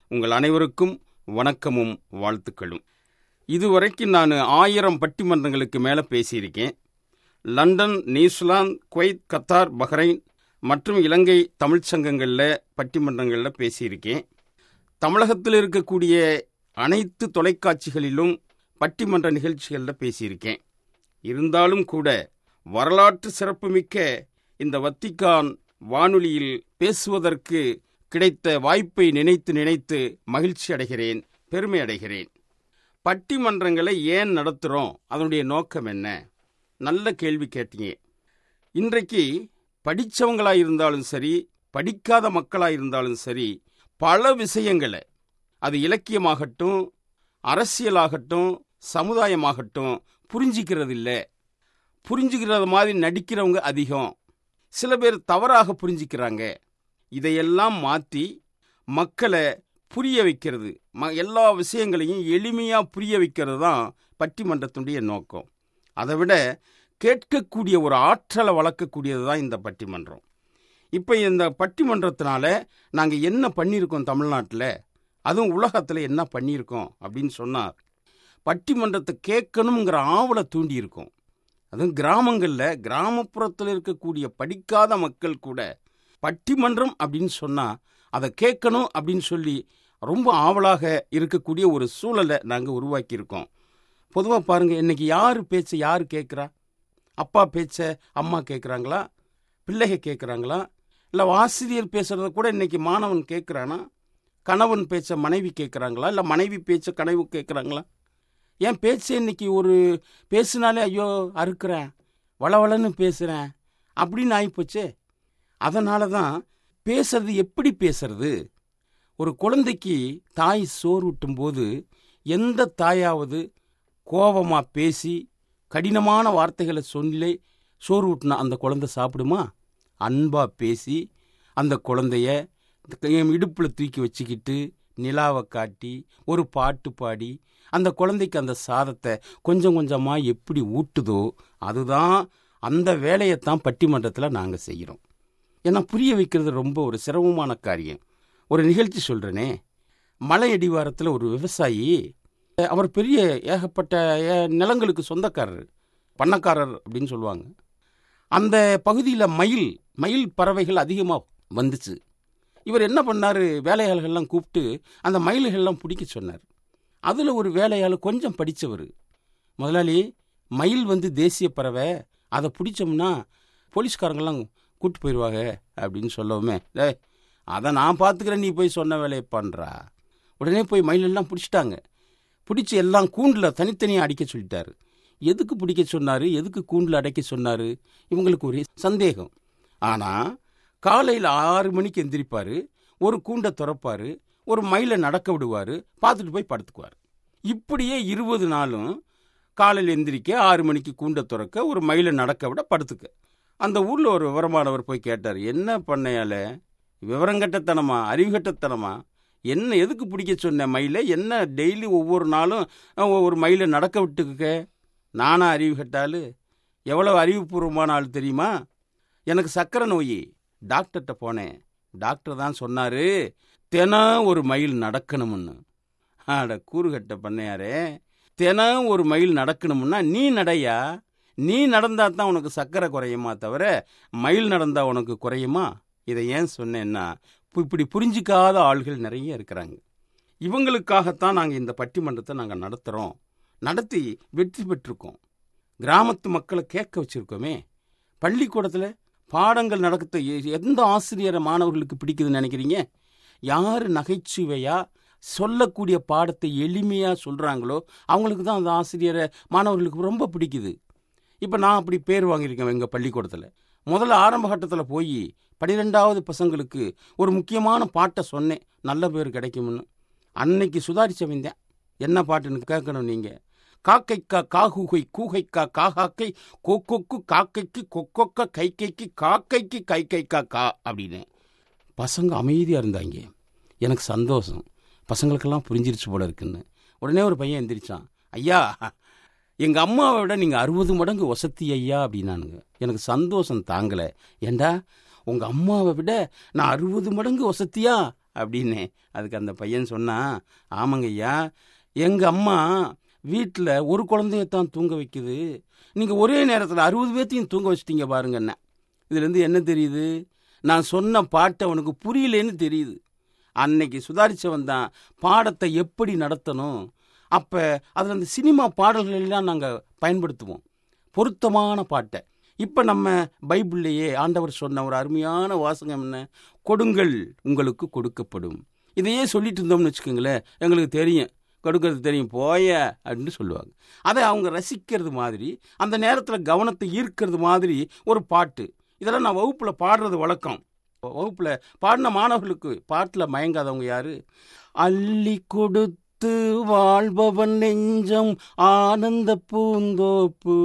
உங்கள் அனைவருக்கும் வணக்கமும் வாழ்த்துக்களும் இதுவரைக்கும் நான் ஆயிரம் பட்டிமன்றங்களுக்கு மேலே பேசியிருக்கேன் London New Zealand Kuwait Qatar Bahrain மற்றும் இலங்கை தமிழ்ச் சங்கங்களில் பட்டிமன்றங்களில் பேசியிருக்கேன் தமிழகத்தில் இருக்கக்கூடிய அனைத்து தொலைக்காட்சிகளிலும் பட்டிமன்ற நிகழ்ச்சிகளில் பேசியிருக்கேன் இருந்தாலும் கூட வரலாற்று சிறப்புமிக்க இந்த வத்திக்கான் வானொலியில் பேசுவதற்கு கிடைத்த வாய்ப்பை நினைத்து நினைத்து மகிழ்ச்சி அடைகிறேன் பெருமை அடைகிறேன் பட்டிமன்றங்களை ஏன் நடத்துகிறோம் அதனுடைய நோக்கம் என்ன நல்ல கேள்வி கேட்டீங்க இன்றைக்கு படித்தவங்களாக இருந்தாலும் சரி படிக்காத மக்களாக இருந்தாலும் சரி பல விஷயங்களை அது இலக்கியமாகட்டும் அரசியலாகட்டும் சமுதாயமாகட்டும் புரிஞ்சிக்கிறது இல்லை புரிஞ்சுக்கிறது மாதிரி நடிக்கிறவங்க அதிகம் சில பேர் தவறாக புரிஞ்சிக்கிறாங்க இதையெல்லாம் மாற்றி மக்களை புரிய வைக்கிறது ம எல்லா விஷயங்களையும் எளிமையாக புரிய வைக்கிறது தான் பட்டிமன்றத்தினுடைய நோக்கம் அதை விட கேட்கக்கூடிய ஒரு ஆற்றலை வளர்க்கக்கூடியது தான் இந்த பட்டிமன்றம் இப்போ இந்த பட்டிமன்றத்தினால நாங்கள் என்ன பண்ணியிருக்கோம் தமிழ்நாட்டில் அதுவும் உலகத்தில் என்ன பண்ணியிருக்கோம் அப்படின்னு சொன்னால் பட்டிமன்றத்தை கேட்கணுங்கிற ஆவலை தூண்டியிருக்கோம் அதுவும் கிராமங்களில் கிராமப்புறத்தில் இருக்கக்கூடிய படிக்காத மக்கள் கூட பட்டிமன்றம் அப்படின்னு சொன்னால் அதை கேட்கணும் அப்படின்னு சொல்லி ரொம்ப ஆவலாக இருக்கக்கூடிய ஒரு சூழலை நாங்கள் உருவாக்கியிருக்கோம் பொதுவாக பாருங்கள் இன்றைக்கி யார் பேச்சை யார் கேட்குறா அப்பா பேச்சை அம்மா கேட்குறாங்களா பிள்ளைக கேட்குறாங்களா இல்லை ஆசிரியர் பேசுகிறத கூட இன்றைக்கி மாணவன் கேட்குறானா கணவன் பேச்சை மனைவி கேட்குறாங்களா இல்லை மனைவி பேச்சை கனவு கேட்குறாங்களா என் பேச்சு இன்னைக்கு ஒரு பேசுனாலே ஐயோ அறுக்கிறேன் வளவளன்னு பேசுகிறேன் அப்படின்னு ஆகிப்போச்சே அதனால தான் பேசுறது எப்படி பேசுறது ஒரு குழந்தைக்கு தாய் சோறு ஊட்டும் போது எந்த தாயாவது கோபமாக பேசி கடினமான வார்த்தைகளை சொல்லி சோறு ஊட்டினா அந்த குழந்தை சாப்பிடுமா அன்பாக பேசி அந்த குழந்தைய இடுப்பில் தூக்கி வச்சுக்கிட்டு நிலாவை காட்டி ஒரு பாட்டு பாடி அந்த குழந்தைக்கு அந்த சாதத்தை கொஞ்சம் கொஞ்சமாக எப்படி ஊட்டுதோ அதுதான் அந்த வேலையைத்தான் பட்டிமன்றத்தில் நாங்கள் செய்கிறோம் ஏன்னா புரிய வைக்கிறது ரொம்ப ஒரு சிரமமான காரியம் ஒரு நிகழ்ச்சி சொல்கிறேனே மலை அடிவாரத்தில் ஒரு விவசாயி அவர் பெரிய ஏகப்பட்ட நிலங்களுக்கு சொந்தக்காரர் பண்ணக்காரர் அப்படின்னு சொல்லுவாங்க அந்த பகுதியில் மயில் மயில் பறவைகள் அதிகமாக வந்துச்சு இவர் என்ன பண்ணார் வேலையாளர்கள்லாம் கூப்பிட்டு அந்த மயில்கள்லாம் பிடிக்க சொன்னார் அதில் ஒரு வேலையாள் கொஞ்சம் படித்தவர் முதலாளி மயில் வந்து தேசிய பறவை அதை பிடிச்சோம்னா போலீஸ்காரங்கெல்லாம் கூப்பிட்டு போயிடுவாங்க அப்படின்னு சொல்லவுமே டே அதை நான் பார்த்துக்கிறேன் நீ போய் சொன்ன வேலையை பண்ணுறா உடனே போய் மயிலெல்லாம் பிடிச்சிட்டாங்க பிடிச்சி எல்லாம் கூண்டில் தனித்தனியாக அடிக்க சொல்லிட்டாரு எதுக்கு பிடிக்க சொன்னார் எதுக்கு கூண்டில் அடைக்க சொன்னார் இவங்களுக்கு ஒரே சந்தேகம் ஆனால் காலையில் ஆறு மணிக்கு எந்திரிப்பார் ஒரு கூண்டை திறப்பார் ஒரு மயிலை நடக்க விடுவார் பார்த்துட்டு போய் படுத்துக்குவார் இப்படியே இருபது நாளும் காலையில் எந்திரிக்க ஆறு மணிக்கு கூண்டை திறக்க ஒரு மயிலை நடக்க விட படுத்துக்க அந்த ஊரில் ஒரு விவரமானவர் போய் கேட்டார் என்ன பண்ணையால விவரங்கட்டத்தனமா அறிவுகட்டத்தனமா என்ன எதுக்கு பிடிக்க சொன்ன மயிலை என்ன டெய்லி ஒவ்வொரு நாளும் ஒரு மயிலை நடக்க விட்டுக்க நானா அறிவு கட்டாலு எவ்வளோ அறிவுபூர்வமான ஆள் தெரியுமா எனக்கு சக்கரை நோய் டாக்டர்கிட்ட போனேன் டாக்டர் தான் சொன்னார் தினம் ஒரு மயில் நடக்கணும்னு ஆட கூறுகட்ட பண்ணையாரே தினம் ஒரு மயில் நடக்கணும்னா நீ நடையா நீ நடந்தா தான் உனக்கு சக்கரை குறையுமா தவிர மயில் நடந்தா உனக்கு குறையுமா இதை ஏன் சொன்னேன்னா இப்படி புரிஞ்சிக்காத ஆள்கள் நிறைய இருக்கிறாங்க இவங்களுக்காகத்தான் நாங்கள் இந்த பட்டிமன்றத்தை நாங்கள் நடத்துகிறோம் நடத்தி வெற்றி பெற்றிருக்கோம் கிராமத்து மக்களை கேட்க வச்சுருக்கோமே பள்ளிக்கூடத்தில் பாடங்கள் நடத்த எந்த ஆசிரியரை மாணவர்களுக்கு பிடிக்குதுன்னு நினைக்கிறீங்க யார் நகைச்சுவையாக சொல்லக்கூடிய பாடத்தை எளிமையாக சொல்கிறாங்களோ அவங்களுக்கு தான் அந்த ஆசிரியரை மாணவர்களுக்கு ரொம்ப பிடிக்குது இப்போ நான் அப்படி பேர் வாங்கியிருக்கேன் எங்கள் பள்ளிக்கூடத்தில் முதல்ல ஆரம்ப கட்டத்தில் போய் பனிரெண்டாவது பசங்களுக்கு ஒரு முக்கியமான பாட்டை சொன்னேன் நல்ல பேர் கிடைக்கும்னு அன்னைக்கு சுதாரிச்ச வந்தேன் என்ன பாட்டுன்னு கேட்கணும் நீங்கள் காக்கைக்கா காகுகை கூகைக்கா காகாக்கை கொக்கொக்கு காக்கைக்கு கொக்கொக்க கைக்கைக்கு காக்கைக்கு கை கைக்கா கா அப்படின்னு பசங்க அமைதியாக இருந்தாங்க எனக்கு சந்தோஷம் பசங்களுக்கெல்லாம் புரிஞ்சிருச்சு போல இருக்குன்னு உடனே ஒரு பையன் எந்திரிச்சான் ஐயா எங்கள் அம்மாவை விட நீங்கள் அறுபது மடங்கு வசதி ஐயா அப்படின்னானுங்க எனக்கு சந்தோஷம் தாங்கலை ஏண்டா உங்கள் அம்மாவை விட நான் அறுபது மடங்கு வசதியா அப்படின்னு அதுக்கு அந்த பையன் சொன்னான் ஆமாங்க ஐயா எங்கள் அம்மா வீட்டில் ஒரு குழந்தையத்தான் தூங்க வைக்குது நீங்கள் ஒரே நேரத்தில் அறுபது பேர்த்தையும் தூங்க வச்சிட்டீங்க பாருங்கண்ணே இதுலேருந்து என்ன தெரியுது நான் சொன்ன பாட்டு அவனுக்கு புரியலேன்னு தெரியுது அன்னைக்கு சுதாரிச்சவன் தான் பாடத்தை எப்படி நடத்தணும் அப்போ அதில் அந்த சினிமா பாடல்கள் எல்லாம் நாங்கள் பயன்படுத்துவோம் பொருத்தமான பாட்டை இப்போ நம்ம பைபிள்லேயே ஆண்டவர் சொன்ன ஒரு அருமையான வாசகம் என்ன கொடுங்கள் உங்களுக்கு கொடுக்கப்படும் இதையே சொல்லிட்டு இருந்தோம்னு வச்சுக்கோங்களேன் எங்களுக்கு தெரியும் கொடுக்கறது தெரியும் போய அப்படின்னு சொல்லுவாங்க அதை அவங்க ரசிக்கிறது மாதிரி அந்த நேரத்தில் கவனத்தை ஈர்க்கிறது மாதிரி ஒரு பாட்டு இதெல்லாம் நான் வகுப்பில் பாடுறது வழக்கம் வகுப்பில் பாடின மாணவர்களுக்கு பாட்டில் மயங்காதவங்க யாரு அள்ளி கொடுத்து வாழ்பவன் நெஞ்சம் ஆனந்த பூந்தோப்பு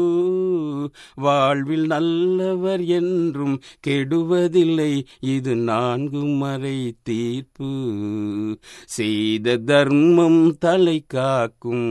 வாழ்வில் நல்லவர் என்றும் கெடுவதில்லை இது நான்கு மறை தீர்ப்பு செய்த தர்மம் தலை காக்கும்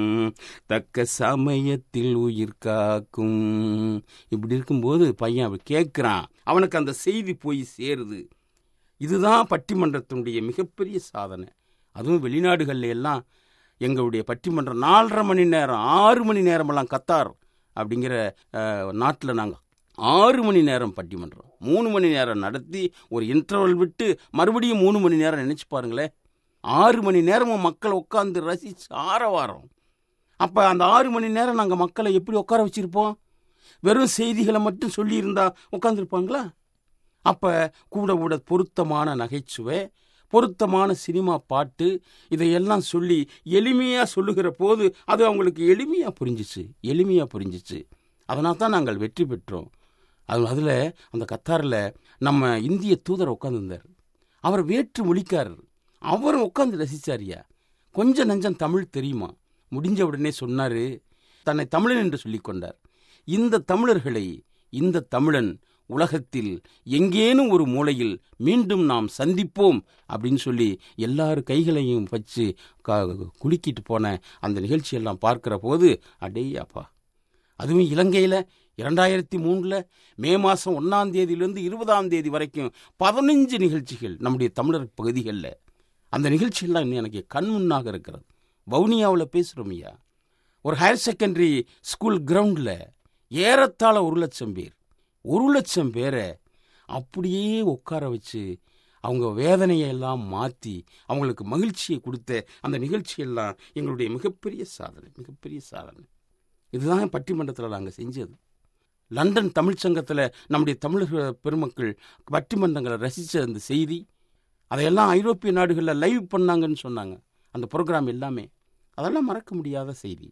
தக்க சமயத்தில் உயிர் காக்கும் இப்படி இருக்கும்போது பையன் அவன் கேட்குறான் அவனுக்கு அந்த செய்தி போய் சேருது இதுதான் பட்டிமன்றத்தினுடைய மிகப்பெரிய சாதனை அதுவும் வெளிநாடுகள்ல எல்லாம் எங்களுடைய பட்டிமன்றம் நாலரை மணி நேரம் ஆறு மணி நேரமெல்லாம் கத்தார் அப்படிங்கிற நாட்டில் நாங்கள் ஆறு மணி நேரம் பட்டிமன்றம் மூணு மணி நேரம் நடத்தி ஒரு இன்டர்வல் விட்டு மறுபடியும் மூணு மணி நேரம் நினச்சி பாருங்களேன் ஆறு மணி நேரமும் மக்கள் உட்காந்து ரசிச்சு ஆரவாரம் அப்போ அந்த ஆறு மணி நேரம் நாங்கள் மக்களை எப்படி உட்கார வச்சிருப்போம் வெறும் செய்திகளை மட்டும் சொல்லியிருந்தா உட்காந்துருப்பாங்களா அப்போ கூட கூட பொருத்தமான நகைச்சுவை பொருத்தமான சினிமா பாட்டு இதையெல்லாம் சொல்லி எளிமையாக சொல்லுகிற போது அது அவங்களுக்கு எளிமையாக புரிஞ்சிச்சு எளிமையாக புரிஞ்சிச்சு அதனால் தான் நாங்கள் வெற்றி பெற்றோம் அது அதில் அந்த கத்தாரில் நம்ம இந்திய தூதர் உட்காந்துருந்தார் அவர் வேற்று மொழிக்காரர் அவரும் உட்காந்து ரசிச்சாரியா கொஞ்சம் நஞ்சம் தமிழ் தெரியுமா முடிஞ்ச உடனே சொன்னார் தன்னை தமிழன் என்று சொல்லிக்கொண்டார் இந்த தமிழர்களை இந்த தமிழன் உலகத்தில் எங்கேனும் ஒரு மூலையில் மீண்டும் நாம் சந்திப்போம் அப்படின்னு சொல்லி எல்லாரும் கைகளையும் வச்சு குலுக்கிட்டு போன அந்த நிகழ்ச்சியெல்லாம் பார்க்கிற போது அடே அப்பா அதுவும் இலங்கையில் இரண்டாயிரத்தி மூணில் மே மாதம் ஒன்றாம் தேதியிலேருந்து இருபதாம் தேதி வரைக்கும் பதினஞ்சு நிகழ்ச்சிகள் நம்முடைய தமிழர் பகுதிகளில் அந்த நிகழ்ச்சியெல்லாம் இன்னும் எனக்கு கண் முன்னாக இருக்கிறது வவுனியாவில் பேசுகிறோம் ஐயா ஒரு ஹையர் செகண்டரி ஸ்கூல் கிரவுண்டில் ஏறத்தாழ ஒரு லட்சம் பேர் ஒரு லட்சம் பேரை அப்படியே உட்கார வச்சு அவங்க வேதனையை எல்லாம் மாற்றி அவங்களுக்கு மகிழ்ச்சியை கொடுத்த அந்த நிகழ்ச்சியெல்லாம் எங்களுடைய மிகப்பெரிய சாதனை மிகப்பெரிய சாதனை இதுதான் பட்டிமன்றத்தில் நாங்கள் செஞ்சது லண்டன் தமிழ் சங்கத்தில் நம்முடைய தமிழர் பெருமக்கள் பட்டிமன்றங்களை ரசித்த அந்த செய்தி அதையெல்லாம் ஐரோப்பிய நாடுகளில் லைவ் பண்ணாங்கன்னு சொன்னாங்க அந்த ப்ரோக்ராம் எல்லாமே அதெல்லாம் மறக்க முடியாத செய்தி